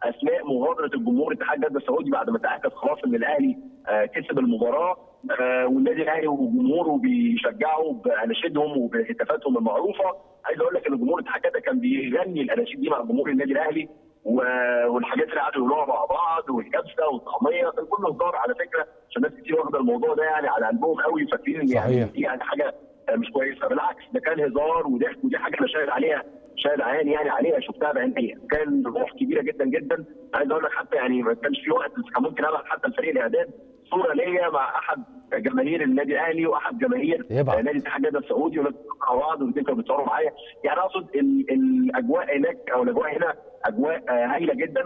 اثناء مغادره الجمهور اتحاد جده السعودي بعد ما تاكد خلاص ان الاهلي آه، كسب المباراه آه، والنادي الاهلي وجمهوره بيشجعوا باناشيدهم وبهتافاتهم المعروفه عايز اقول لك ان جمهور اتحاد جده كان بيغني الاناشيد دي مع جمهور النادي الاهلي و- والحاجات اللي قعدوا يقولوها مع بعض والكبسه والطعميه كان كله هزار على فكره عشان ناس كتير واخده الموضوع ده يعني على قلبهم قوي فاكرين ان يعني صحيح. دي يعني حاجه مش كويسه بالعكس ده كان هزار وضحك ودي حاجه انا شاهد عليها شاهد عيان يعني عليها شفتها بعينيا كان روح كبيره جدا جدا عايز اقول لك حتى يعني ما كانش في وقت بس كان ممكن ابعت حتى لفريق الاعداد صوره ليا مع احد جماهير النادي الاهلي واحد جماهير يبعت. نادي اتحاد جده السعودي وناس مع بعض والاثنين كانوا بيتصوروا معايا يعني اقصد ال- الاجواء هناك او الاجواء هنا اجواء آه، هايله جدا